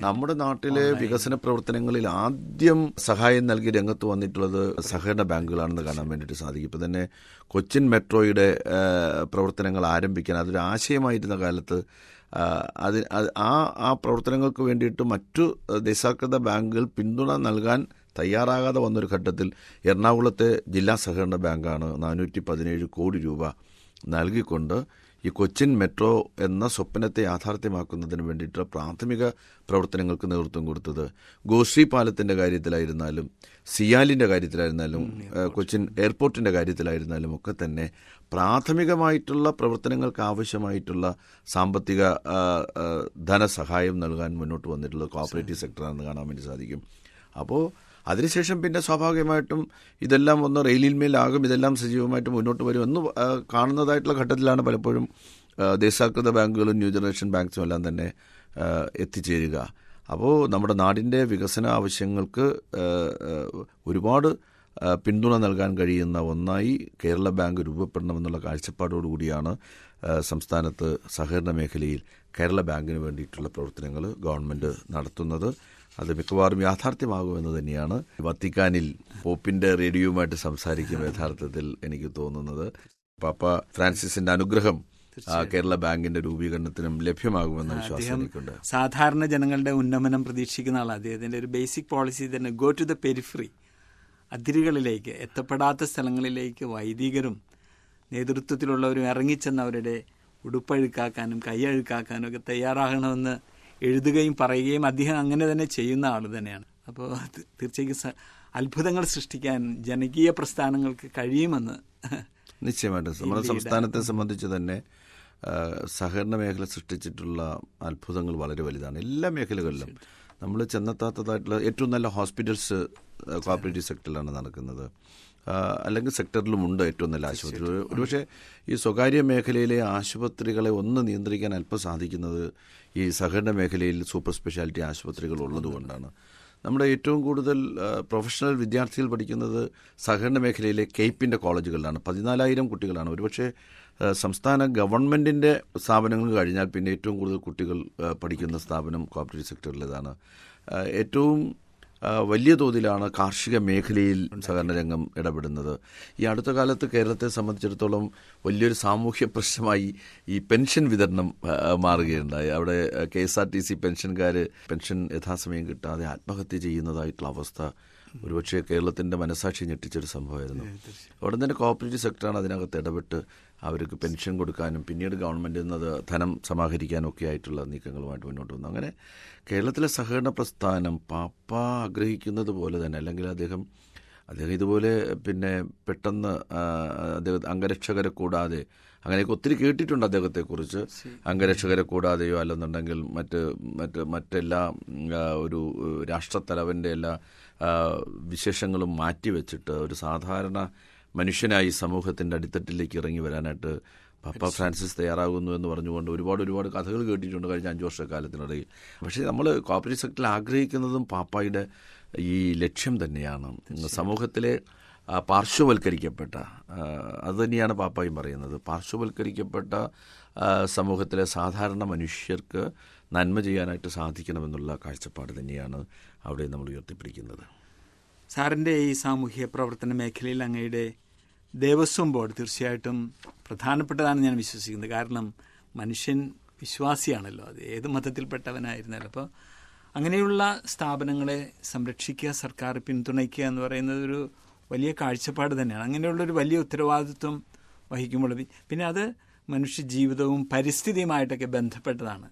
നമ്മുടെ നാട്ടിലെ വികസന പ്രവർത്തനങ്ങളിൽ ആദ്യം സഹായം നൽകി രംഗത്ത് വന്നിട്ടുള്ളത് സഹകരണ ബാങ്കുകളാണെന്ന് കാണാൻ വേണ്ടിയിട്ട് സാധിക്കും ഇപ്പം തന്നെ കൊച്ചിൻ മെട്രോയുടെ ആ, പ്രവർത്തനങ്ങൾ ആരംഭിക്കാൻ അതൊരു ആശയമായിരുന്ന കാലത്ത് ആ, അത് അത് ആ ആ പ്രവർത്തനങ്ങൾക്ക് വേണ്ടിയിട്ട് മറ്റു ദേശാകൃത ബാങ്കുകൾ പിന്തുണ നൽകാൻ തയ്യാറാകാതെ വന്നൊരു ഘട്ടത്തിൽ എറണാകുളത്തെ ജില്ലാ സഹകരണ ബാങ്കാണ് നാനൂറ്റി പതിനേഴ് കോടി രൂപ നൽകിക്കൊണ്ട് ഈ കൊച്ചിൻ മെട്രോ എന്ന സ്വപ്നത്തെ യാഥാർത്ഥ്യമാക്കുന്നതിന് വേണ്ടിയിട്ടുള്ള പ്രാഥമിക പ്രവർത്തനങ്ങൾക്ക് നേതൃത്വം കൊടുത്തത് ഗോശ്രീ പാലത്തിന്റെ കാര്യത്തിലായിരുന്നാലും സിയാലിന്റെ കാര്യത്തിലായിരുന്നാലും ഏഹ്, കൊച്ചിൻ എയർപോർട്ടിന്റെ കാര്യത്തിലായിരുന്നാലും ഒക്കെ തന്നെ പ്രാഥമികമായിട്ടുള്ള പ്രവർത്തനങ്ങൾക്ക് ആവശ്യമായിട്ടുള്ള സാമ്പത്തിക ആ, ആ, ധനസഹായം നൽകാൻ മുന്നോട്ട് വന്നിട്ടുള്ളത് കോപ്പറേറ്റീവ് സെക്ടറാണെന്ന് കാണാൻ വേണ്ടി സാധിക്കും അപ്പോൾ അതിനുശേഷം പിന്നെ സ്വാഭാവികമായിട്ടും ഇതെല്ലാം ഒന്ന് റെയിലിന്മേലാകും ഇതെല്ലാം സജീവമായിട്ട് മുന്നോട്ട് വരും എന്ന് ആ, കാണുന്നതായിട്ടുള്ള ഘട്ടത്തിലാണ് പലപ്പോഴും ആ, ദേശാകൃത ബാങ്കുകളും ന്യൂ ജനറേഷൻ ബാങ്ക്സും എല്ലാം തന്നെ ആ, എത്തിച്ചേരുക അപ്പോൾ നമ്മുടെ നാടിൻ്റെ വികസന ആവശ്യങ്ങൾക്ക് ആ, ആ, ഒരുപാട് ആ, പിന്തുണ നൽകാൻ കഴിയുന്ന ഒന്നായി കേരള ബാങ്ക് രൂപപ്പെടണമെന്നുള്ള കാഴ്ചപ്പാടോടുകൂടിയാണ് ആ, സംസ്ഥാനത്ത് സഹകരണ മേഖലയിൽ കേരള ബാങ്കിന് വേണ്ടിയിട്ടുള്ള പ്രവർത്തനങ്ങൾ ഗവൺമെൻറ് നടത്തുന്നത് അത് മിക്കവാറും യാഥാർത്ഥ്യമാകുമെന്ന് തന്നെയാണ് വത്തിക്കാനിൽ പോപ്പിന്റെ റേഡിയോയുമായിട്ട് സംസാരിക്കും യഥാർത്ഥത്തിൽ എനിക്ക് തോന്നുന്നത് പാപ്പ ഫ്രാൻസിസിന്റെ അനുഗ്രഹം ആ, കേരള ബാങ്കിന്റെ രൂപീകരണത്തിനും ലഭ്യമാകുമെന്ന വിശ്വാസം എനിക്കുണ്ട് സാധാരണ ജനങ്ങളുടെ ഉന്നമനം പ്രതീക്ഷിക്കുന്ന ആളാണ് അദ്ദേഹത്തിന്റെ ഒരു ബേസിക് പോളിസി തന്നെ ഗോ ടു ദ പെരിഫറി അതിരുകളിലേക്ക് എത്തപ്പെടാത്ത സ്ഥലങ്ങളിലേക്ക് വൈദികരും നേതൃത്വത്തിലുള്ളവരും ഇറങ്ങിച്ചെന്ന് അവരുടെ ഉടുപ്പഴുക്കാക്കാനും കൈയഴുക്കാക്കാനും ഒക്കെ തയ്യാറാകണമെന്ന് എഴുതുകയും പറയുകയും അദ്ദേഹം അങ്ങനെ തന്നെ ചെയ്യുന്ന ആൾ തന്നെയാണ് അപ്പോൾ തീർച്ചയായും സ- അത്ഭുതങ്ങൾ സൃഷ്ടിക്കാൻ ജനകീയ പ്രസ്ഥാനങ്ങൾക്ക് കഴിയുമെന്ന് നിശ്ചയമായിട്ടും നമ്മുടെ സംസ്ഥാനത്തെ സംബന്ധിച്ച് തന്നെ ആ, സഹകരണ മേഖല സൃഷ്ടിച്ചിട്ടുള്ള അത്ഭുതങ്ങൾ വളരെ വലുതാണ് എല്ലാ മേഖലകളിലും നമ്മൾ ചെന്നെത്താത്തതായിട്ടുള്ള ഏറ്റവും നല്ല ഹോസ്പിറ്റൽസ് ആ, കോപ്പറേറ്റീവ് സെക്ടറിലാണ് നടക്കുന്നത് ആ, അല്ലെങ്കിൽ സെക്ടറിലുമുണ്ട് ഏറ്റവും നല്ല ആശുപത്രി ഒരു- ഒരുപക്ഷെ ഈ സ്വകാര്യ മേഖലയിലെ ആശുപത്രികളെ ഒന്ന് നിയന്ത്രിക്കാൻ അല്പം സാധിക്കുന്നത് ഈ സഹകരണ മേഖലയിൽ സൂപ്പർ സ്പെഷ്യാലിറ്റി ആശുപത്രികൾ ഉള്ളതുകൊണ്ടാണ് നമ്മുടെ ഏറ്റവും കൂടുതൽ ആ, പ്രൊഫഷണൽ വിദ്യാർത്ഥികൾ പഠിക്കുന്നത് സഹകരണ മേഖലയിലെ കെയ്പ്പിൻ്റെ കോളേജുകളിലാണ് പതിനാലായിരം കുട്ടികളാണ് ഒരുപക്ഷെ ആ, സംസ്ഥാന ഗവൺമെൻറ്റിൻ്റെ സ്ഥാപനങ്ങൾ കഴിഞ്ഞാൽ പിന്നെ ഏറ്റവും കൂടുതൽ കുട്ടികൾ ആ, പഠിക്കുന്ന സ്ഥാപനം കോപ്പറേറ്റീവ് സെക്ടറിലേതാണ് ആ, ഏറ്റവും ആ, വലിയ തോതിലാണ് കാർഷിക മേഖലയിൽ സഹകരണ രംഗം ഇടപെടുന്നത് ഈ അടുത്ത കാലത്ത് കേരളത്തെ സംബന്ധിച്ചിടത്തോളം വലിയൊരു സാമൂഹ്യ പ്രശ്നമായി ഈ പെൻഷൻ വിതരണം ആ, മാറുകയുണ്ടായി അവിടെ K S R T C പെൻഷൻകാർ പെൻഷൻ യഥാസമയം കിട്ടാതെ ആത്മഹത്യ ചെയ്യുന്നതായിട്ടുള്ള അവസ്ഥ ഒരുപക്ഷെ കേരളത്തിന്റെ മനസാക്ഷി ഞെട്ടിച്ചൊരു സംഭവമായിരുന്നു ഉടൻ തന്നെ കോപ്പറേറ്റീവ് സെക്ടറാണ് അതിനകത്ത് ഇടപെട്ട് അവർക്ക് പെൻഷൻ കൊടുക്കാനും പിന്നീട് ഗവൺമെന്റിൽ നിന്ന് അത് ധനം സമാഹരിക്കാനും ഒക്കെ ആയിട്ടുള്ള നീക്കങ്ങളുമായിട്ട് മുന്നോട്ട് വന്നു അങ്ങനെ കേരളത്തിലെ സഹകരണ പ്രസ്ഥാനം പാപ്പ ആഗ്രഹിക്കുന്നത് പോലെ തന്നെ അല്ലെങ്കിൽ അദ്ദേഹം അദ്ദേഹം ഇതുപോലെ പിന്നെ പെട്ടെന്ന് ആ, അദ്ദേഹം അംഗരക്ഷകരെ കൂടാതെ അങ്ങനെയൊക്കെ ഒത്തിരി കേട്ടിട്ടുണ്ട് അദ്ദേഹത്തെക്കുറിച്ച് അംഗരക്ഷകരെ കൂടാതെയോ അല്ലെന്നുണ്ടെങ്കിൽ മറ്റ് മറ്റ് മറ്റെല്ലാ ഉം, ആ, ഒരു ഏഹ്, രാഷ്ട്രത്തലവൻ്റെ എല്ലാ ആ, വിശേഷങ്ങളും മാറ്റിവെച്ചിട്ട് ഒരു സാധാരണ മനുഷ്യനായി സമൂഹത്തിൻ്റെ അടിത്തട്ടിലേക്ക് ഇറങ്ങി വരാനായിട്ട് പപ്പ ഫ്രാൻസിസ് തയ്യാറാകുന്നു എന്ന് പറഞ്ഞുകൊണ്ട് ഒരുപാട് ഒരുപാട് കഥകൾ കേട്ടിട്ടുണ്ട് കഴിഞ്ഞ അഞ്ചു വർഷക്കാലത്തിനിടയിൽ പക്ഷേ നമ്മൾ കോപ്പറേറ്റീവ് സെക്ടറിൽ ആഗ്രഹിക്കുന്നതും പാപ്പായുടെ ഈ ലക്ഷ്യം തന്നെയാണ് സമൂഹത്തിലെ ആ, പാർശ്വവൽക്കരിക്കപ്പെട്ട ആ, അത് തന്നെയാണ് പാപ്പായും പറയുന്നത് പാർശ്വവൽക്കരിക്കപ്പെട്ട ആ, സമൂഹത്തിലെ സാധാരണ മനുഷ്യർക്ക് നന്മ ചെയ്യാനായിട്ട് സാധിക്കണമെന്നുള്ള കാഴ്ചപ്പാട് തന്നെയാണ് അവിടെ നമ്മൾ ഉയർത്തിപ്പിടിക്കുന്നത് സാറിൻ്റെ ഈ സാമൂഹ്യ പ്രവർത്തന മേഖലയിൽ അങ്ങയുടെ ദേവസ്വം ബോർഡ് തീർച്ചയായിട്ടും പ്രധാനപ്പെട്ടതാണെന്ന് ഞാൻ വിശ്വസിക്കുന്നത് കാരണം മനുഷ്യൻ വിശ്വാസിയാണല്ലോ അത് ഏത് മതത്തിൽപ്പെട്ടവനായിരുന്നാലും അപ്പോൾ അങ്ങനെയുള്ള സ്ഥാപനങ്ങളെ സംരക്ഷിക്കുക സർക്കാർ പിന്തുണയ്ക്കുക എന്ന് പറയുന്നത് ഒരു വലിയ കാഴ്ചപ്പാട് തന്നെയാണ് അങ്ങനെയുള്ളൊരു വലിയ ഉത്തരവാദിത്വം വഹിക്കുമ്പോൾ പി- പിന്നെ അത് മനുഷ്യ ജീവിതവും പരിസ്ഥിതിയുമായിട്ടൊക്കെ ബന്ധപ്പെട്ടതാണ്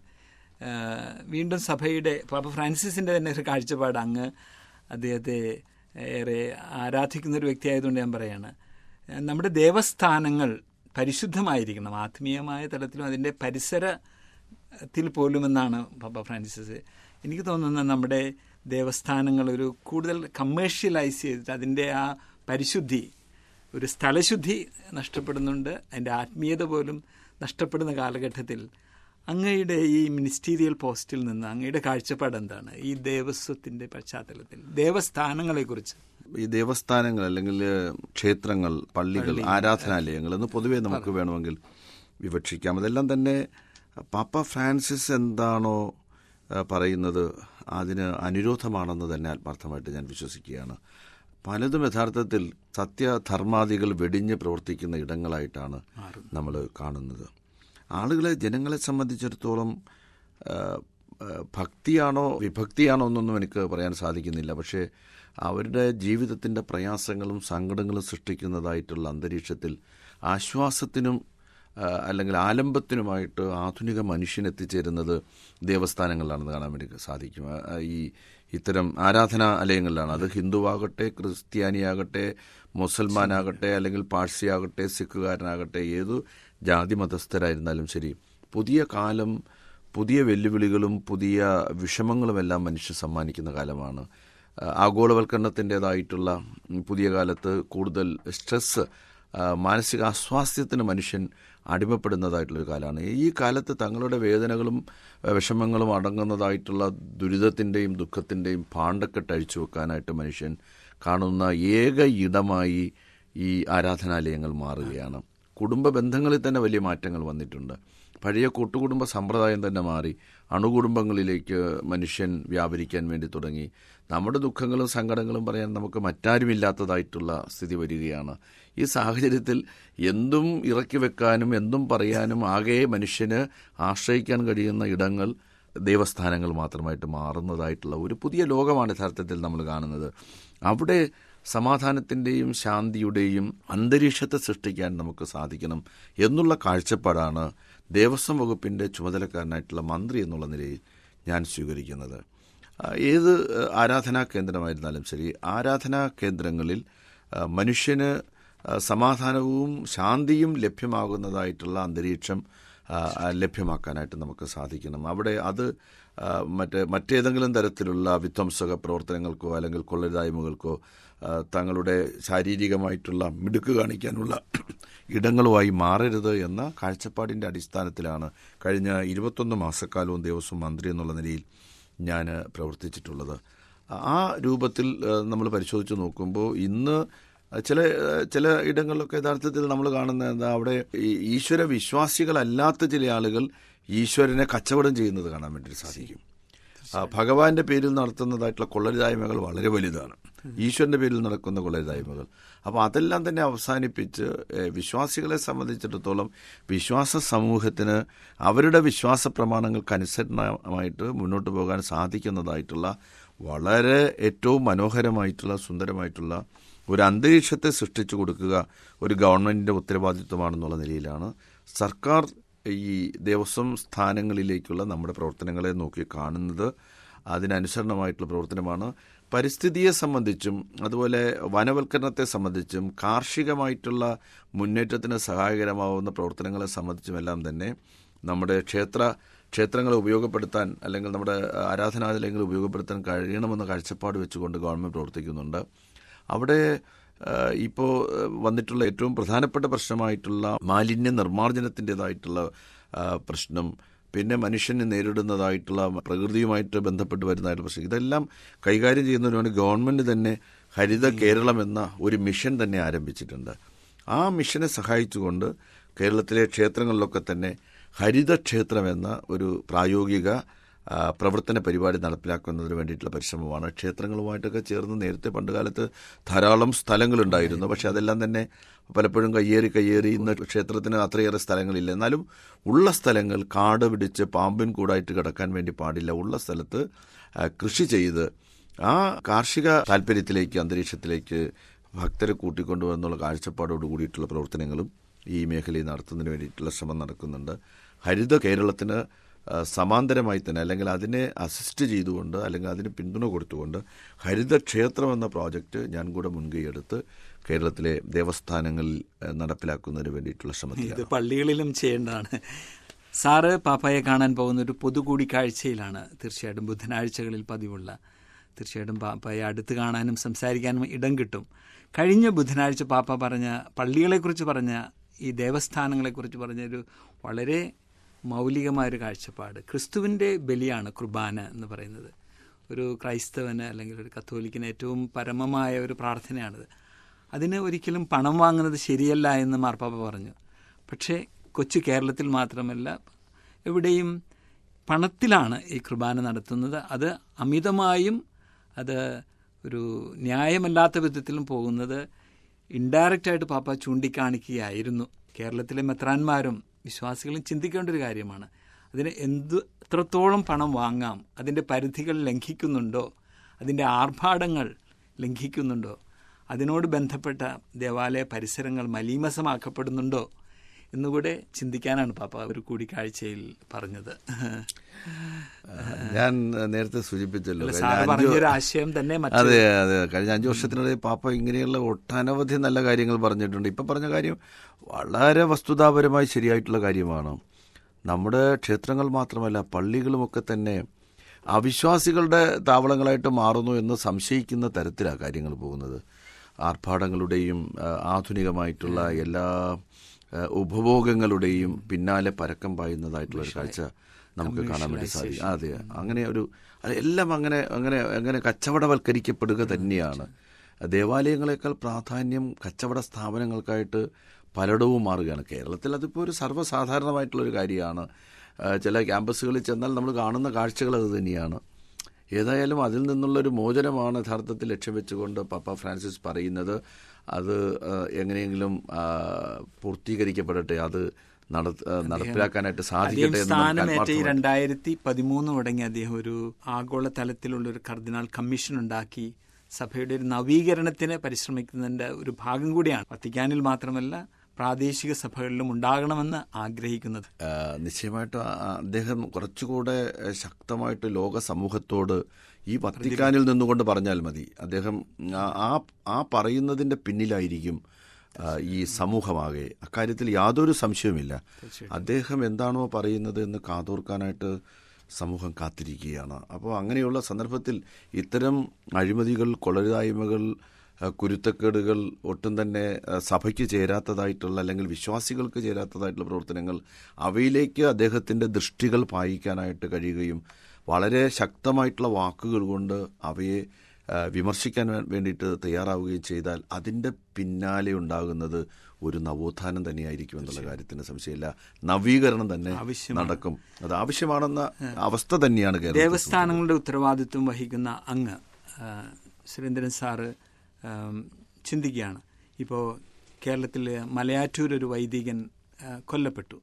ഏഹ് വീണ്ടും സഭയുടെ പാപ്പ ഫ്രാൻസിസിന്റെ തന്നെ ഒരു കാഴ്ചപ്പാട് അങ്ങ് അദ്ദേഹത്തെ ഏറെ ആരാധിക്കുന്ന ഒരു വ്യക്തിയായതുകൊണ്ട് ഞാൻ പറയാണ് ഏഹ് നമ്മുടെ ദേവസ്ഥാനങ്ങൾ പരിശുദ്ധമായിരിക്കണം ആത്മീയമായ തലത്തിലും അതിൻ്റെ പരിസരത്തിൽ പോലും എന്നാണ് പാപ്പ ഫ്രാൻസിസ് എനിക്ക് തോന്നുന്നത് നമ്മുടെ ദേവസ്ഥാനങ്ങൾ ഒരു കൂടുതൽ കമേഴ്ഷ്യലൈസ് ചെയ്തിട്ട് അതിൻ്റെ ആ പരിശുദ്ധി ഒരു സ്ഥലശുദ്ധി നഷ്ടപ്പെടുന്നുണ്ട് അതിൻ്റെ ആത്മീയത പോലും നഷ്ടപ്പെടുന്ന കാലഘട്ടത്തിൽ അങ്ങയുടെ ഈ മിനിസ്റ്റീരിയൽ പോസ്റ്റിൽ നിന്ന് അങ്ങയുടെ കാഴ്ചപ്പാട് എന്താണ് ഈ ദേവസ്വത്തിന്റെ പശ്ചാത്തലത്തിൽ ദേവസ്ഥാനങ്ങളെക്കുറിച്ച് ഈ ദേവസ്ഥാനങ്ങൾ അല്ലെങ്കിൽ ക്ഷേത്രങ്ങൾ പള്ളികൾ ആരാധനാലയങ്ങൾ എന്ന് പൊതുവേ നമുക്ക് വേണമെങ്കിൽ വിവക്ഷിക്കാം അതെല്ലാം തന്നെ പാപ്പ ഫ്രാൻസിസ് എന്താണോ ആ, പറയുന്നത് അതിന് അനുരോധമാണെന്ന് തന്നെ ആത്മാർത്ഥമായിട്ട് ഞാൻ വിശ്വസിക്കുകയാണ് പലതും യഥാർത്ഥത്തിൽ സത്യധർമാദികൾ വെടിഞ്ഞ് പ്രവർത്തിക്കുന്ന ഇടങ്ങളായിട്ടാണ് നമ്മൾ കാണുന്നത് ആളുകളെ ജനങ്ങളെ സംബന്ധിച്ചിടത്തോളം ആ, ആ, ഭക്തിയാണോ വിഭക്തിയാണോ എന്നൊന്നും എനിക്ക് പറയാൻ സാധിക്കുന്നില്ല പക്ഷേ അവരുടെ ജീവിതത്തിൻ്റെ പ്രയാസങ്ങളും സങ്കടങ്ങളും സൃഷ്ടിക്കുന്നതായിട്ടുള്ള അന്തരീക്ഷത്തിൽ ആശ്വാസത്തിനും ആ, അല്ലെങ്കിൽ ആലംബത്തിനുമായിട്ട് ആധുനിക മനുഷ്യൻ എത്തിച്ചേരുന്നത് ദേവസ്ഥാനങ്ങളിലാണെന്ന് കാണാൻ വേണ്ടി സാധിക്കും ആ, ആ, ഈ ഇത്തരം ആരാധനാലയങ്ങളിലാണ് അത് ഹിന്ദുവാകട്ടെ ക്രിസ്ത്യാനിയാകട്ടെ മുസൽമാനാകട്ടെ അല്ലെങ്കിൽ പാഴ്സിയാകട്ടെ സിഖുകാരനാകട്ടെ ഏതു ജാതി മതസ്ഥരായിരുന്നാലും ശരി പുതിയ കാലം പുതിയ വെല്ലുവിളികളും പുതിയ വിഷമങ്ങളുമെല്ലാം മനുഷ്യൻ സമ്മാനിക്കുന്ന കാലമാണ് ആ, ആഗോളവൽക്കരണത്തിൻ്റെതായിട്ടുള്ള ഉം, പുതിയ കാലത്ത് കൂടുതൽ സ്ട്രെസ്സ് ആ, മാനസിക അസ്വാസ്ഥ്യത്തിന് മനുഷ്യൻ അടിമപ്പെടുന്നതായിട്ടുള്ളൊരു കാലമാണ് ഈ കാലത്ത് തങ്ങളുടെ വേദനകളും ആ, വിഷമങ്ങളും അടങ്ങുന്നതായിട്ടുള്ള ദുരിതത്തിൻ്റെയും ദുഃഖത്തിൻ്റെയും പാണ്ടക്കെട്ട് അഴിച്ചു വെക്കാനായിട്ട് മനുഷ്യൻ കാണുന്ന ഏക ഇടമായി ഈ ആരാധനാലയങ്ങൾ മാറുകയാണ് കുടുംബ ബന്ധങ്ങളിൽ തന്നെ വലിയ മാറ്റങ്ങൾ വന്നിട്ടുണ്ട് പഴയ കൂട്ടുകുടുംബ സമ്പ്രദായം തന്നെ മാറി അണുകുടുംബങ്ങളിലേക്ക് മനുഷ്യൻ വ്യാപരിക്കാൻ വേണ്ടി തുടങ്ങി നമ്മുടെ ദുഃഖങ്ങളും സങ്കടങ്ങളും പറയാൻ നമുക്ക് മറ്റാരുമില്ലാത്തതായിട്ടുള്ള സ്ഥിതി വരികയാണ് ഈ സാഹചര്യത്തിൽ എന്തും ഇറക്കി വെക്കാനും എന്തും പറയാനും ആകെ മനുഷ്യന് ആശ്രയിക്കാൻ കഴിയുന്ന ഇടങ്ങൾ ദേവസ്ഥാനങ്ങൾ മാത്രമായിട്ട് മാറുന്നതായിട്ടുള്ള ഒരു പുതിയ ലോകമാണ് യഥാർത്ഥത്തിൽ നമ്മൾ കാണുന്നത് അവിടെ സമാധാനത്തിൻ്റെയും ശാന്തിയുടെയും അന്തരീക്ഷത്തെ സൃഷ്ടിക്കാൻ നമുക്ക് സാധിക്കണം എന്നുള്ള കാഴ്ചപ്പാടാണ് ദേവസ്വം വകുപ്പിൻ്റെ ചുമതലക്കാരനായിട്ടുള്ള മന്ത്രി എന്നുള്ള നിലയിൽ ഞാൻ സ്വീകരിക്കുന്നത് ആ, ഏത് ആ, ആരാധനാ കേന്ദ്രമായിരുന്നാലും ശരി ആരാധനാ കേന്ദ്രങ്ങളിൽ ആ, മനുഷ്യന് ആ, സമാധാനവും ശാന്തിയും ലഭ്യമാകുന്നതായിട്ടുള്ള അന്തരീക്ഷം ആ, ആ, ലഭ്യമാക്കാനായിട്ട് നമുക്ക് സാധിക്കണം അവിടെ അത് ആ, മറ്റ് മറ്റേതെങ്കിലും തരത്തിലുള്ള വിധ്വംസക പ്രവർത്തനങ്ങൾക്കോ അല്ലെങ്കിൽ കൊള്ളരുതായ്മകൾക്കോ ആ, തങ്ങളുടെ ശാരീരികമായിട്ടുള്ള മിടുക്ക് കാണിക്കാനുള്ള ഇടങ്ങളുമായി മാറരുത് എന്ന കാഴ്ചപ്പാടിൻ്റെ അടിസ്ഥാനത്തിലാണ് കഴിഞ്ഞ ഇരുപത്തൊന്ന് മാസക്കാലവും ദേവസ്വം മന്ത്രി എന്നുള്ള നിലയിൽ ഞാൻ പ്രവർത്തിച്ചിട്ടുള്ളത് ആ രൂപത്തിൽ നമ്മൾ പരിശോധിച്ച് നോക്കുമ്പോൾ ഇന്ന് ചില ചില ഇടങ്ങളിലൊക്കെ യഥാർത്ഥത്തിൽ നമ്മൾ കാണുന്ന എന്താ അവിടെ ഈ ഈശ്വര വിശ്വാസികളല്ലാത്ത ചില ആളുകൾ ഈശ്വരനെ കച്ചവടം ചെയ്യുന്നത് കാണാൻ വേണ്ടി സാധിക്കും ആ, ഭഗവാന്റെ പേരിൽ നടത്തുന്നതായിട്ടുള്ള കൊള്ളരുതായ്മകൾ വളരെ വലുതാണ് ഈശ്വരന്റെ പേരിൽ നടക്കുന്ന കൊള്ളരുതായ്മകൾ അപ്പോൾ അതെല്ലാം തന്നെ അവസാനിപ്പിച്ച് ഏഹ്, വിശ്വാസികളെ സംബന്ധിച്ചിടത്തോളം വിശ്വാസ സമൂഹത്തിന് അവരുടെ വിശ്വാസ പ്രമാണങ്ങൾക്കനുസരണമായിട്ട് മുന്നോട്ട് പോകാൻ സാധിക്കുന്നതായിട്ടുള്ള വളരെ ഏറ്റവും മനോഹരമായിട്ടുള്ള സുന്ദരമായിട്ടുള്ള ഒരു അന്തരീക്ഷത്തെ സൃഷ്ടിച്ചു കൊടുക്കുക ഒരു ഗവൺമെന്റിന്റെ ഉത്തരവാദിത്വമാണെന്നുള്ള നിലയിലാണ് സർക്കാർ ഈ ദേവസ്വം സ്ഥാനങ്ങളിലേക്കുള്ള നമ്മുടെ പ്രവർത്തനങ്ങളെ നോക്കി കാണുന്നത് അതിനനുസരണമായിട്ടുള്ള പ്രവർത്തനമാണ് പരിസ്ഥിതിയെ സംബന്ധിച്ചും അതുപോലെ വനവൽക്കരണത്തെ സംബന്ധിച്ചും കാർഷികമായിട്ടുള്ള മുന്നേറ്റത്തിന് സഹായകരമാവുന്ന പ്രവർത്തനങ്ങളെ സംബന്ധിച്ചുമെല്ലാം തന്നെ നമ്മുടെ ക്ഷേത്ര ക്ഷേത്രങ്ങളെ ഉപയോഗപ്പെടുത്താൻ അല്ലെങ്കിൽ നമ്മുടെ ആരാധനാലയങ്ങൾ ഉപയോഗപ്പെടുത്താൻ കഴിയണമെന്ന കാഴ്ചപ്പാട് വെച്ചുകൊണ്ട് ഗവൺമെൻറ് പ്രവർത്തിക്കുന്നുണ്ട് അവിടെ ഇപ്പോൾ വന്നിട്ടുള്ള ഏറ്റവും പ്രധാനപ്പെട്ട പ്രശ്നമായിട്ടുള്ള മാലിന്യ നിർമ്മാർജ്ജനത്തിൻ്റെതായിട്ടുള്ള പ്രശ്നം പിന്നെ മനുഷ്യന് നേരിടുന്നതായിട്ടുള്ള പ്രകൃതിയുമായിട്ട് ബന്ധപ്പെട്ട് വരുന്നതായിട്ടുള്ള പ്രശ്നം ഇതെല്ലാം കൈകാര്യം ചെയ്യുന്നതിന് വേണ്ടി ഗവൺമെൻറ് തന്നെ ഹരിത കേരളം എന്ന ഒരു മിഷൻ തന്നെ ആരംഭിച്ചിട്ടുണ്ട് ആ മിഷനെ സഹായിച്ചുകൊണ്ട് കേരളത്തിലെ ക്ഷേത്രങ്ങളിലൊക്കെ തന്നെ ഹരിതക്ഷേത്രം എന്ന ഒരു പ്രായോഗിക ആ, പ്രവർത്തന പരിപാടി നടപ്പിലാക്കുന്നതിന് വേണ്ടിയിട്ടുള്ള പരിശ്രമമാണ് ക്ഷേത്രങ്ങളുമായിട്ടൊക്കെ ചേർന്ന് നേരത്തെ പണ്ടുകാലത്ത് ധാരാളം സ്ഥലങ്ങളുണ്ടായിരുന്നു പക്ഷെ അതെല്ലാം തന്നെ പലപ്പോഴും കയ്യേറി കയ്യേറി ഇന്ന് ക്ഷേത്രത്തിന് അത്രയേറെ സ്ഥലങ്ങളില്ല എന്നാലും ഉള്ള സ്ഥലങ്ങൾ കാട് പിടിച്ച് പാമ്പിൻ കൂടായിട്ട് കിടക്കാൻ വേണ്ടി പാടില്ല ഉള്ള സ്ഥലത്ത് ആ, കൃഷി ചെയ്ത് ആ കാർഷിക താല്പര്യത്തിലേക്ക് അന്തരീക്ഷത്തിലേക്ക് ഭക്തരെ കൂട്ടിക്കൊണ്ടുവന്നുള്ള കാഴ്ചപ്പാടോട് കൂടിയിട്ടുള്ള പ്രവർത്തനങ്ങളും ഈ മേഖലയിൽ നടത്തുന്നതിന് വേണ്ടിയിട്ടുള്ള ശ്രമം നടക്കുന്നുണ്ട് ഹരിത കേരളത്തിന് ആ, സമാന്തരമായി തന്നെ അല്ലെങ്കിൽ അതിനെ അസിസ്റ്റ് ചെയ്തുകൊണ്ട് അല്ലെങ്കിൽ അതിന് പിന്തുണ കൊടുത്തുകൊണ്ട് ഹരിതക്ഷേത്രം എന്ന പ്രോജക്റ്റ് ഞാൻ കൂടെ മുൻകൈയെടുത്ത് കേരളത്തിലെ ദേവസ്ഥാനങ്ങളിൽ ആ, നടപ്പിലാക്കുന്നതിന് വേണ്ടിയിട്ടുള്ള ഇത് ശ്രമത്തിലാണ് പള്ളികളിലും ചെയ്യേണ്ടതാണ് സാറ് പാപ്പായെ കാണാൻ പോകുന്ന ഒരു പൊതു കൂടിക്കാഴ്ചയിലാണ് തീർച്ചയായിട്ടും ബുധനാഴ്ചകളിൽ പതിവുള്ള തീർച്ചയായിട്ടും പാപ്പായെ അടുത്ത് കാണാനും സംസാരിക്കാനും ഇടം കിട്ടും കഴിഞ്ഞ ബുധനാഴ്ച പാപ്പ പറഞ്ഞ പള്ളികളെക്കുറിച്ച് പറഞ്ഞ ഈ ദേവസ്ഥാനങ്ങളെക്കുറിച്ച് പറഞ്ഞ ഒരു വളരെ മൗലികമായൊരു കാഴ്ചപ്പാട് ക്രിസ്തുവിൻ്റെ ബലിയാണ് കുർബാന എന്ന് പറയുന്നത് ഒരു ക്രൈസ്തവന് അല്ലെങ്കിൽ ഒരു കത്തോലിക്കിന് ഏറ്റവും പരമമായ ഒരു പ്രാർത്ഥനയാണിത് അതിന് ഒരിക്കലും പണം വാങ്ങുന്നത് ശരിയല്ല എന്ന് മാർപ്പാപ്പ പറഞ്ഞു പക്ഷേ കൊച്ചു കേരളത്തിൽ മാത്രമല്ല എവിടെയും പണത്തിലാണ് ഈ കുർബാന നടത്തുന്നത് അത് അമിതമായും അത് ഒരു ന്യായമല്ലാത്ത വിധത്തിലും പോകുന്നത് ഇൻഡയറക്റ്റായിട്ട് പാപ്പ ചൂണ്ടിക്കാണിക്കുകയായിരുന്നു കേരളത്തിലെ മെത്രാന്മാരും വിശ്വാസികളും ചിന്തിക്കേണ്ട ഒരു കാര്യമാണ് അതിന് എന്ത് എത്രത്തോളം പണം വാങ്ങാം അതിൻ്റെ പരിധികൾ ലംഘിക്കുന്നുണ്ടോ അതിൻ്റെ ആർഭാടങ്ങൾ ലംഘിക്കുന്നുണ്ടോ അതിനോട് ബന്ധപ്പെട്ട ദേവാലയ പരിസരങ്ങൾ മലീമസമാക്കപ്പെടുന്നുണ്ടോ എന്നുകൂടെ ചിന്തിക്കാനാണ് പാപ്പ ഒരു കൂടിക്കാഴ്ചയിൽ പറഞ്ഞത് ഞാൻ നേരത്തെ സൂചിപ്പിച്ചല്ലോ കഴിഞ്ഞ സാറ് അഞ്ച് പറഞ്ഞൊരു ആശയം തന്നെ മറ്റു അതെ അതെ കഴിഞ്ഞ അഞ്ചു വർഷത്തിനിടെ പാപ്പ ഇങ്ങനെയുള്ള ഒട്ടനവധി നല്ല കാര്യങ്ങൾ പറഞ്ഞിട്ടുണ്ട് ഇപ്പം പറഞ്ഞ കാര്യം വളരെ വസ്തുതാപരമായി ശരിയായിട്ടുള്ള കാര്യമാണ് നമ്മുടെ ക്ഷേത്രങ്ങൾ മാത്രമല്ല പള്ളികളുമൊക്കെ തന്നെ അവിശ്വാസികളുടെ താവളങ്ങളായിട്ട് മാറുന്നു എന്ന് സംശയിക്കുന്ന തരത്തിലാണ് കാര്യങ്ങൾ പോകുന്നത് ആർഭാടങ്ങളുടെയും ആ, ആധുനികമായിട്ടുള്ള എല്ലാ ആ, ഉപഭോഗങ്ങളുടെയും പിന്നാലെ പരക്കം പായുന്നതായിട്ടുള്ള ഒരു കാഴ്ച നമുക്ക് കാണാൻ വേണ്ടി സാധിക്കും അതെ അങ്ങനെ ഒരു അത് എല്ലാം അങ്ങനെ അങ്ങനെ അങ്ങനെ കച്ചവടവൽക്കരിക്കപ്പെടുക തന്നെയാണ് ദേവാലയങ്ങളെക്കാൾ പ്രാധാന്യം കച്ചവട സ്ഥാപനങ്ങൾക്കായിട്ട് പലയിടവും മാറുകയാണ് കേരളത്തിൽ അതിപ്പോൾ ഒരു സർവ്വസാധാരണമായിട്ടുള്ള ഒരു കാര്യമാണ് ആ, ചില ക്യാമ്പസുകളിൽ ചെന്നാൽ നമ്മൾ കാണുന്ന കാഴ്ചകൾ അത് തന്നെയാണ് ഏതായാലും അതിൽ നിന്നുള്ളൊരു മോചനമാണ് യഥാർത്ഥത്തിൽ ലക്ഷ്യം വെച്ചുകൊണ്ട് പപ്പ ഫ്രാൻസിസ് പറയുന്നത് അത് ആ, എങ്ങനെയെങ്കിലും ആ, പൂർത്തീകരിക്കപ്പെടട്ടെ അത് നട- ആ, നടപ്പിലാക്കാനായിട്ട് അദ്ദേഹം സാധിക്കട്ടെ എന്ന് നമുക്ക് സ്ഥാനമേറ്റ ഈ ആത്മാർത്ഥമായി- രണ്ടായിരത്തി പതിമൂന്ന് തുടങ്ങി അദ്ദേഹം ഒരു ആഗോള തലത്തിലുള്ള ഒരു കർദിനാൾ കമ്മീഷൻ ഉണ്ടാക്കി സഭയുടെ ഒരു നവീകരണത്തിന് പരിശ്രമിക്കുന്നതിന്റെ ഒരു ഭാഗം കൂടിയാണ് വത്തിക്കാനിൽ മാത്രമല്ല പ്രാദേശിക സഭകളിലും ഉണ്ടാകണമെന്ന് ആഗ്രഹിക്കുന്നത് ആ, നിശ്ചയമായിട്ടും ആ- ആ അദ്ദേഹം കുറച്ചുകൂടെ ആ, ശക്തമായിട്ട് ലോക സമൂഹത്തോട് ഈ വത്തിക്കാനിൽ നിന്നുകൊണ്ട് പറഞ്ഞാൽ മതി അദ്ദേഹം ആ- ആ ആ പറയുന്നതിന്റെ പിന്നിലായിരിക്കും ആ, ഈ സമൂഹമാകെ അക്കാര്യത്തിൽ യാതൊരു സംശയവുമില്ല അദ്ദേഹം എന്താണോ പറയുന്നത് എന്ന് കാതോർക്കാനായിട്ട് സമൂഹം കാത്തിരിക്കുകയാണ് അപ്പോൾ അങ്ങനെയുള്ള സന്ദർഭത്തിൽ ഇത്തരം അഴിമതികൾ കൊള്ളരുതായ്മകൾ ആ, കുരുത്തക്കേടുകൾ ഒട്ടും തന്നെ ആ, സഭയ്ക്ക് ചേരാത്തതായിട്ടുള്ള അല്ലെങ്കിൽ വിശ്വാസികൾക്ക് ചേരാത്തതായിട്ടുള്ള പ്രവർത്തനങ്ങൾ അവയിലേക്ക് അദ്ദേഹത്തിൻ്റെ ദൃഷ്ടികൾ പായിക്കാനായിട്ട് കഴിയുകയും വളരെ ശക്തമായിട്ടുള്ള വാക്കുകൾ കൊണ്ട് അവയെ ആ, വിമർശിക്കാൻ വേ- വേണ്ടിയിട്ട് തയ്യാറാവുകയും ചെയ്താൽ അതിൻ്റെ പിന്നാലെ ഉണ്ടാകുന്നത് ഒരു നവോത്ഥാനം തന്നെയായിരിക്കും എന്നുള്ള കാര്യത്തിന് സംശയമില്ല നവീകരണം തന്നെ ആവശ്യമാണ്. നടക്കും അത് ആവശ്യമാണെന്ന അവസ്ഥ തന്നെയാണ് കേരളത്തിൽ ദേവസ്ഥാനങ്ങളുടെ ഉത്തരവാദിത്വം വഹിക്കുന്ന അങ്ങ് ആ, സുരേന്ദ്രൻ സാറ് ആം, ചിന്തിക്കുകയാണ് ഇപ്പോൾ കേരളത്തിൽ മലയാറ്റൂർ ഒരു വൈദികൻ ആ, കൊല്ലപ്പെട്ടു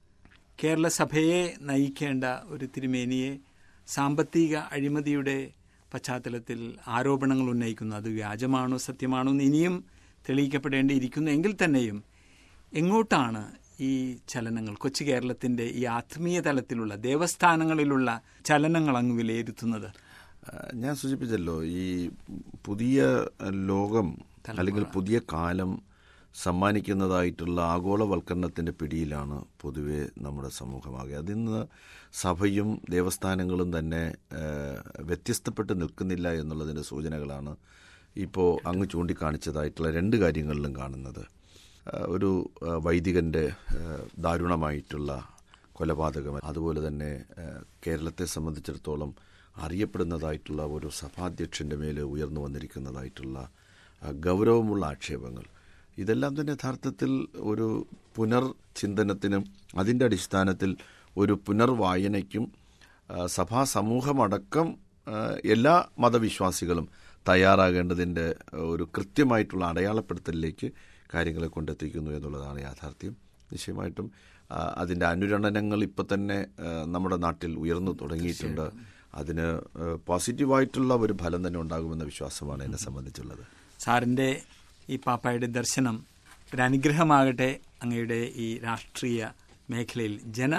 കേരള സഭയെ നയിക്കേണ്ട ഒരു തിരുമേനിയെ സാമ്പത്തിക അഴിമതിയുടെ പശ്ചാത്തലത്തിൽ ആരോപണങ്ങൾ ഉന്നയിക്കുന്നു അത് വ്യാജമാണോ സത്യമാണോ എന്ന് ഇനിയും തെളിയിക്കപ്പെടേണ്ടിയിരിക്കുന്നു എങ്കിൽ തന്നെയും എങ്ങോട്ടാണ് ഈ ചലനങ്ങൾ കൊച്ചു കേരളത്തിന്റെ ഈ ആത്മീയ തലത്തിലുള്ള ദേവസ്ഥാനങ്ങളിലുള്ള ചലനങ്ങൾ അങ്ങ് വിലയിരുത്തുന്നത് ആ, ഞാൻ സൂചിപ്പിച്ചല്ലോ ഈ പുതിയ ലോകം അല്ലെങ്കിൽ പുതിയ കാലം സമ്മാനിക്കുന്നതായിട്ടുള്ള ആഗോളവൽക്കരണത്തിന്റെ പിടിയിലാണ് പൊതുവെ നമ്മുടെ സമൂഹമാകെ അതിന്ന് സഭയും ദേവസ്ഥാനങ്ങളും തന്നെ ആ, വ്യത്യസ്തപ്പെട്ട് നിൽക്കുന്നില്ല എന്നുള്ളതിന്റെ സൂചനകളാണ് ഇപ്പോൾ അങ്ങ് ചൂണ്ടിക്കാണിച്ചതായിട്ടുള്ള രണ്ട് കാര്യങ്ങളിലും കാണുന്നത് ആ, ഒരു ആ, വൈദികന്റെ ആ, ദാരുണമായിട്ടുള്ള കൊലപാതകം അതുപോലെ തന്നെ ആ, കേരളത്തെ സംബന്ധിച്ചിടത്തോളം അറിയപ്പെടുന്നതായിട്ടുള്ള ഒരു സഭാധ്യക്ഷന്റെ മേലെ ഉയർന്നു വന്നിരിക്കുന്നതായിട്ടുള്ള ആ, ഗൗരവമുള്ള ആക്ഷേപങ്ങൾ ഇതെല്ലാം തന്നെ യഥാർത്ഥത്തിൽ ഒരു പുനർചിന്തനത്തിനും അതിൻ്റെ അടിസ്ഥാനത്തിൽ ഒരു പുനർവായനയ്ക്കും ആ, സഭാ സമൂഹമടക്കം ആ, എല്ലാ മതവിശ്വാസികളും തയ്യാറാകേണ്ടതിൻ്റെ ഒരു കൃത്യമായിട്ടുള്ള അടയാളപ്പെടുത്തലിലേക്ക് കാര്യങ്ങളെ കൊണ്ടെത്തിക്കുന്നു എന്നുള്ളതാണ് യാഥാർത്ഥ്യം നിശ്ചയമായിട്ടും ആ, അതിൻ്റെ അനുരണനങ്ങൾ ഇപ്പം തന്നെ ആ, നമ്മുടെ നാട്ടിൽ ഉയർന്നു തുടങ്ങിയിട്ടുണ്ട് അതിന് ആ, പോസിറ്റീവായിട്ടുള്ള ഒരു ഫലം തന്നെ ഉണ്ടാകുമെന്ന വിശ്വാസമാണ് എന്നെ സംബന്ധിച്ചുള്ളത് സാറിന്റെ ഈ പാപ്പായുടെ ദർശനം ഒരു അനുഗ്രഹമാകട്ടെ അങ്ങയുടെ ഈ രാഷ്ട്രീയ മേഖലയിൽ ജന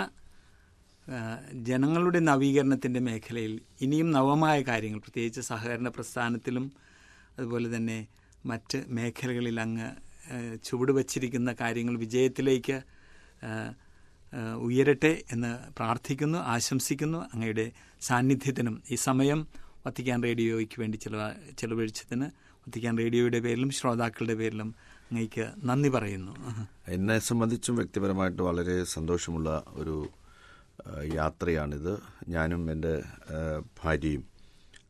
ആ, ജനങ്ങളുടെ നവീകരണത്തിന്റെ മേഖലയിൽ ഇനിയും നവമായ കാര്യങ്ങൾ പ്രത്യേകിച്ച് സഹകരണ പ്രസ്ഥാനത്തിലും അതുപോലെ തന്നെ മറ്റ് മേഖലകളിൽ അങ്ങ് ആ, ചുവട് വച്ചിരിക്കുന്ന കാര്യങ്ങൾ വിജയത്തിലേക്ക് ആ, ആ, ഉയരട്ടെ എന്ന് പ്രാർത്ഥിക്കുന്നു ആശംസിക്കുന്നു അങ്ങയുടെ സാന്നിധ്യത്തിനും ഈ സമയം വത്തിക്കാൻ റേഡിയോയ്ക്ക് വേണ്ടി ചിലവ ചെലവഴിച്ചതിന് വത്തിക്കാൻ റേഡിയോയുടെ പേരിലും ശ്രോതാക്കളുടെ പേരിലും അങ്ങേക്ക് നന്ദി പറയുന്നു എന്നെ സംബന്ധിച്ചും വ്യക്തിപരമായിട്ട് വളരെ സന്തോഷമുള്ള ഒരു ആ, യാത്രയാണിത് ഞാനും എൻ്റെ ആ, ഭാര്യയും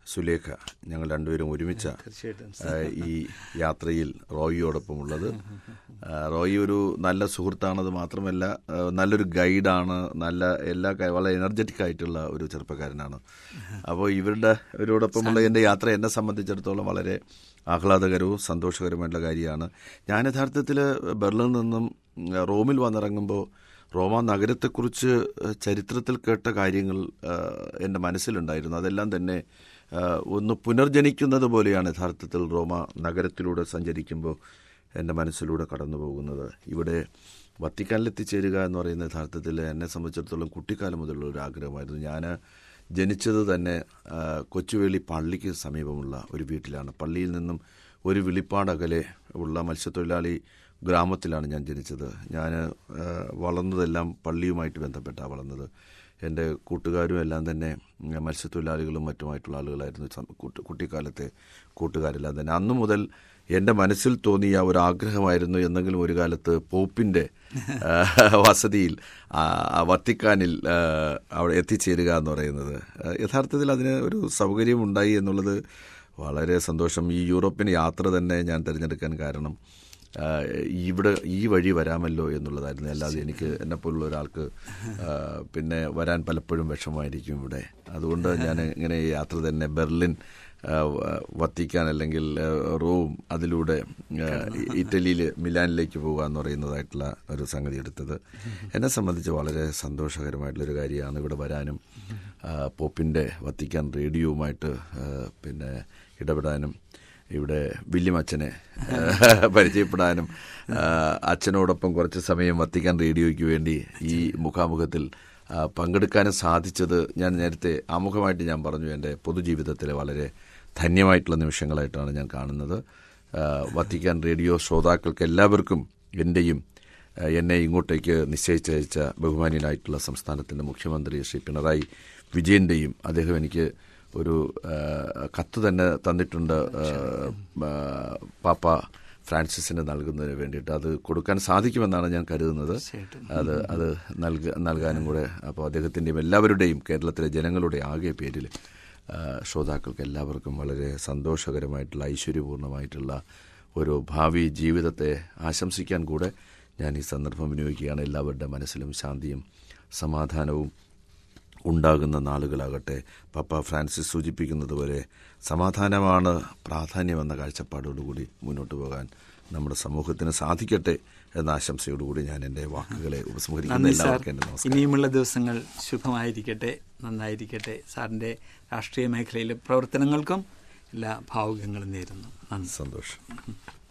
സുലേഖ ഞങ്ങൾ രണ്ടുപേരും ഒരുമിച്ച തീർച്ചയായിട്ടും ഈ യാത്രയിൽ റോയിയോടൊപ്പം ഉള്ളത് ആ, റോയി ഒരു നല്ല സുഹൃത്താണത് മാത്രമല്ല ആ, നല്ലൊരു ഗൈഡാണ് നല്ല എല്ലാ കാ- വളരെ എനർജറ്റിക് ആയിട്ടുള്ള ഒരു ചെറുപ്പക്കാരനാണ് അപ്പോൾ ഇവരുടെ ഇവരോടൊപ്പമുള്ള എൻ്റെ യാത്ര എന്നെ സംബന്ധിച്ചിടത്തോളം വളരെ ആഹ്ലാദകരവും സന്തോഷകരമായിട്ടുള്ള കാര്യമാണ് ഞാൻ യഥാർത്ഥത്തിൽ ബെർലിനിൽ നിന്നും ഉം, റോമിൽ വന്നിറങ്ങുമ്പോൾ റോമ നഗരത്തെക്കുറിച്ച് ഏഹ്, ചരിത്രത്തിൽ കേട്ട കാര്യങ്ങൾ ഏഹ്, എൻ്റെ മനസ്സിലുണ്ടായിരുന്നു അതെല്ലാം തന്നെ ഏഹ്, ഒന്ന് പുനർജനിക്കുന്നത് പോലെയാണ് യഥാർത്ഥത്തിൽ റോമ നഗരത്തിലൂടെ സഞ്ചരിക്കുമ്പോൾ എൻ്റെ മനസ്സിലൂടെ കടന്നു പോകുന്നത് ഇവിടെ വത്തിക്കാനിൽ എത്തിച്ചേരുക എന്ന് പറയുന്ന യഥാർത്ഥത്തിൽ എന്നെ സംബന്ധിച്ചിടത്തോളം കുട്ടിക്കാലം മുതലുള്ള ഒരു ആഗ്രഹമായിരുന്നു ഞാൻ ജനിച്ചത് തന്നെ ആ, കൊച്ചുവേളി പള്ളിക്ക് സമീപമുള്ള ഒരു വീട്ടിലാണ് പള്ളിയിൽ നിന്നും ഒരു വിളിപ്പാടകലെ ഉള്ള മത്സ്യത്തൊഴിലാളി ഗ്രാമത്തിലാണ് ഞാൻ ജനിച്ചത് ഞാൻ ആ, വളർന്നതെല്ലാം പള്ളിയുമായിട്ട് ബന്ധപ്പെട്ടാണ് വളർന്നത് എൻ്റെ കൂട്ടുകാരും എല്ലാം തന്നെ ഉം, മത്സ്യത്തൊഴിലാളികളും മറ്റുമായിട്ടുള്ള ആളുകളായിരുന്നു സം- കുട്ടി- കുട്ടിക്കാലത്തെ കൂട്ടുകാരെല്ലാം തന്നെ അന്നു മുതൽ എൻ്റെ മനസ്സിൽ തോന്നിയ ഒരു ആഗ്രഹമായിരുന്നു എന്തെങ്കിലും ഒരു കാലത്ത് പോപ്പിൻ്റെ ആ, വസതിയിൽ ആ, ആ വത്തിക്കാനിൽ ആ, അവിടെ എത്തിച്ചേരുക എന്ന് പറയുന്നത് ആ, യഥാർത്ഥത്തിൽ അതിന് ഒരു സൗകര്യം ഉണ്ടായി എന്നുള്ളത് വളരെ സന്തോഷം ഈ യൂറോപ്യൻ യാത്ര തന്നെ ഞാൻ തിരഞ്ഞെടുക്കാൻ കാരണം ആ, ഇവിടെ ഈ വഴി വരാമല്ലോ എന്നുള്ളതായിരുന്നു അല്ലാതെ എനിക്ക് എന്നെ പോലുള്ള ഒരാൾക്ക് ആ, പിന്നെ വരാൻ പലപ്പോഴും വിഷമമായിരിക്കും ഇവിടെ അതുകൊണ്ട് ഞാൻ ഇങ്ങനെ ഈ യാത്ര തന്നെ ബെർലിൻ ആ, വ- വത്തിക്കാൻ അല്ലെങ്കിൽ ആ, റോം അതിലൂടെ ആ, ഇറ്റലിയിൽ മിലാനിലേക്ക് പോകുക എന്ന് പറയുന്നതായിട്ടുള്ള ഒരു സംഗതി എടുത്തത് എന്നെ സംബന്ധിച്ച് വളരെ സന്തോഷകരമായിട്ടുള്ളൊരു കാര്യമാണ് ഇവിടെ വരാനും ആ, പോപ്പിൻ്റെ വത്തിക്കാൻ റേഡിയോവുമായിട്ട് ആ, പിന്നെ ഇടപെടാനും ഇവിടെ വില്യം അച്ഛനെ പരിചയപ്പെടാനും ആ, അച്ഛനോടൊപ്പം കുറച്ച് സമയം വത്തിക്കാൻ റേഡിയോയ്ക്ക് വേണ്ടി ഈ മുഖാമുഖത്തിൽ ആ, പങ്കെടുക്കാനും സാധിച്ചത് ഞാൻ നേരത്തെ ആമുഖമായിട്ട് ഞാൻ പറഞ്ഞു എൻ്റെ പൊതുജീവിതത്തിലെ വളരെ ധന്യമായിട്ടുള്ള നിമിഷങ്ങളായിട്ടാണ് ഞാൻ കാണുന്നത് ആ, വത്തിക്കാൻ റേഡിയോ ശ്രോതാക്കൾക്ക് എല്ലാവർക്കും എൻ്റെയും ആ, എന്നെ ഇങ്ങോട്ടേക്ക് നിശ്ചയിച്ചയച്ച ബഹുമാന്യനായിട്ടുള്ള സംസ്ഥാനത്തിൻ്റെ മുഖ്യമന്ത്രി ശ്രീ പിണറായി വിജയൻ്റെയും അദ്ദേഹം എനിക്ക് ഒരു ആ, കത്ത് തന്നെ തന്നിട്ടുണ്ട് ആ, ആ, പാപ്പ ഫ്രാൻസിസിന് നൽകുന്നതിന് വേണ്ടിയിട്ട് അത് കൊടുക്കാൻ സാധിക്കുമെന്നാണ് ഞാൻ കരുതുന്നത് അത് അത് നൽക നൽകാനും കൂടെ അപ്പോൾ അദ്ദേഹത്തിൻ്റെയും എല്ലാവരുടെയും കേരളത്തിലെ ജനങ്ങളുടെ ആകെ പേരിൽ ആ, ശ്രോതാക്കൾക്ക് എല്ലാവർക്കും വളരെ സന്തോഷകരമായിട്ടുള്ള ഐശ്വര്യപൂർണ്ണമായിട്ടുള്ള ഒരു ഭാവി ജീവിതത്തെ ആശംസിക്കാൻ കൂടെ ഞാൻ ഈ സന്ദർഭം വിനിയോഗിക്കുകയാണ് എല്ലാവരുടെ മനസ്സിലും ശാന്തിയും സമാധാനവും ഉണ്ടാകുന്ന നാളുകളാകട്ടെ പപ്പ ഫ്രാൻസിസ് സൂചിപ്പിക്കുന്നത് പോലെ സമാധാനമാണ് പ്രാധാന്യമെന്ന കാഴ്ചപ്പാടോടുകൂടി മുന്നോട്ട് പോകാൻ നമ്മുടെ സമൂഹത്തിന് സാധിക്കട്ടെ എന്ന ആശംസയോടുകൂടി ഞാൻ എൻ്റെ വാക്കുകളെ ഉപസംഹരിക്കുന്ന നന്ദി സാർ എല്ലാവർക്കും എൻ്റെ നമസ്കാരം ഇനിയുമുള്ള ദിവസങ്ങൾ ശുഭമായിരിക്കട്ടെ നന്നായിരിക്കട്ടെ സാറിൻ്റെ രാഷ്ട്രീയ മേഖലയിലെ പ്രവർത്തനങ്ങൾക്കും എല്ലാ ഭാവുകങ്ങളും നേരുന്നു നന്ദി സന്തോഷം